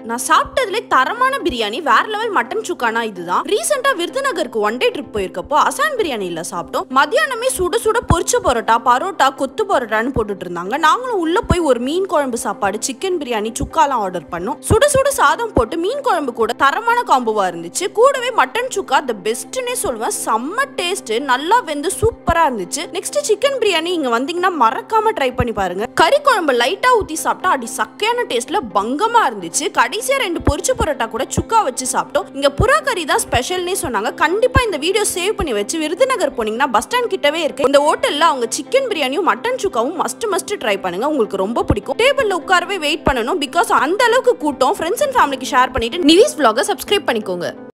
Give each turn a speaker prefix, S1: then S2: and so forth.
S1: நான் சாப்பிட்டதுல தரமான பிரியாணி வேற லெவல் மட்டன் சுக்கானா இதுதான் ரீசெண்டா விருதுநகருக்கு ஒன் டே ட்ரிப் போயிருக்கப்போ அசான் பிரியாணில சாப்பிட்டோம் மத்தியானமே சுட சுட பொரிச்ச பரோட்டா பரோட்டா கொத்து பரோட்டான்னு போட்டுட்டு இருந்தாங்க நாங்களும் உள்ள போய் ஒரு மீன் குழம்பு சாப்பாடு சிக்கன் பிரியாணி சுக்காலாம் ஆர்டர் பண்ணோம் சுட சுட சாதம் போட்டு மீன் குழம்பு கூட தரமான காம்போவா இருந்துச்சு கூடவே மட்டன் சுக்கா த பெஸ்ட்னே சொல்லுவேன் செம்ம டேஸ்ட் நல்லா வெந்து சூப்பரா இருந்துச்சு நெக்ஸ்ட் சிக்கன் பிரியாணி இங்க வந்தீங்கன்னா மறக்காம ட்ரை பண்ணி பாருங்க கறி குழம்பு லைட்டா ஊத்தி சாப்பிட்டா அடி சக்கையான டேஸ்ட்ல பங்கமா இருந்துச்சு கடைசியா ரெண்டு பொரிச்ச பரோட்டா கூட சுக்கா வச்சு சாப்பிட்டோம் இங்க புறா கறி தான் ஸ்பெஷல்னே சொன்னாங்க கண்டிப்பா இந்த வீடியோ சேவ் பண்ணி வச்சு விருதுநகர் போனீங்கன்னா பஸ் ஸ்டாண்ட் கிட்டவே இருக்கு இந்த ஹோட்டல்ல அவங்க சிக்கன் பிரியாணியும் மட்டன் சுக்காவும் மஸ்ட் மஸ்ட் ட்ரை பண்ணுங்க உங்களுக்கு ரொம்ப பிடிக்கும் டேபிள்ல உட்காரவே வெயிட் பண்ணணும் பிகாஸ் அந்த அளவுக்கு கூட்டம் ஃப்ரெண்ட்ஸ் அண்ட் ஃபேமிலிக்கு ஷேர் பண்ணிட்டு நிவிஸ் vlog-அ சப்ஸ்கிரைப் பண்ணிக்கோங்க